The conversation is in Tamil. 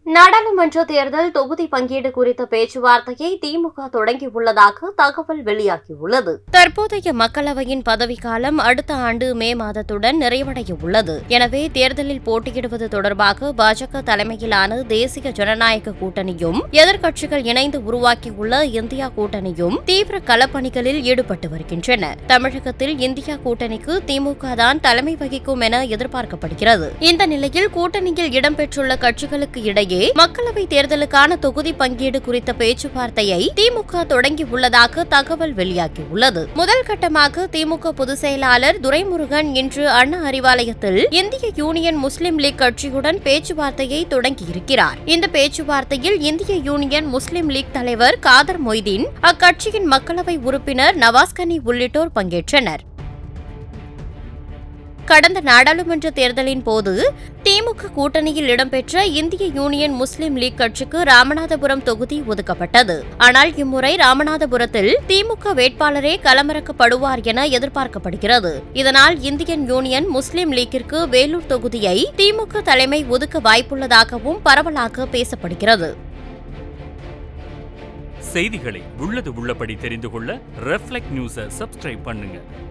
நாடாளுமன்ற தேர்தல் தொகுதி பங்கீடு குறித்த பேச்சுவார்த்தையை திமுக தொடங்கியுள்ளதாக தகவல் வெளியாகியுள்ளது தற்போதைய மக்களவையின் பதவிக்காலம் அடுத்த ஆண்டு மே மாதத்துடன் நிறைவடைய உள்ளது எனவே தேர்தலில் போட்டியிடுவது தொடர்பாக பாஜக தலைமையிலான தேசிய ஜனநாயக கூட்டணியும் எதிர்க்கட்சிகள் இணைந்து உருவாக்கியுள்ள இந்தியா கூட்டணியும் தீவிர களப்பணிகளில் ஈடுபட்டு வருகின்றன தமிழகத்தில் இந்தியா கூட்டணிக்கு திமுக தான் தலைமை வகிக்கும் என எதிர்பார்க்கப்படுகிறது இந்த நிலையில் கூட்டணியில் இடம்பெற்றுள்ள கட்சிகளுக்கு இடையே மக்களவை தேர்தலுக்கான தொகுதி பங்கீடு குறித்த பேச்சுவார்த்தையை திமுக தொடங்கியுள்ளதாக தகவல் வெளியாகியுள்ளது முதல் கட்டமாக திமுக பொதுச் செயலாளர் துரைமுருகன் இன்று அண்ணா அறிவாலயத்தில் இந்திய யூனியன் முஸ்லிம் லீக் கட்சியுடன் பேச்சுவார்த்தையை தொடங்கியிருக்கிறார் இந்த பேச்சுவார்த்தையில் இந்திய யூனியன் முஸ்லிம் லீக் தலைவர் காதர் மொய்தீன் அக்கட்சியின் மக்களவை உறுப்பினர் நவாஸ்கனி உள்ளிட்டோர் பங்கேற்றனர் கடந்த நாடாளுமன்ற தேர்தலின் போது திமுக கூட்டணியில் இடம்பெற்ற இந்திய யூனியன் முஸ்லிம் லீக் கட்சிக்கு ராமநாதபுரம் தொகுதி ஒதுக்கப்பட்டது ஆனால் இம்முறை ராமநாதபுரத்தில் திமுக வேட்பாளரே களமிறக்கப்படுவார் என எதிர்பார்க்கப்படுகிறது இதனால் இந்தியன் யூனியன் முஸ்லிம் லீக்கிற்கு வேலூர் தொகுதியை திமுக தலைமை ஒதுக்க வாய்ப்புள்ளதாகவும் பரவலாக பேசப்படுகிறது செய்திகளை உள்ளது உள்ளபடி தெரிந்து கொள்ள ரெஃப்ளெக்ட் நியூஸை சப்ஸ்கிரைப் பண்ணுங்க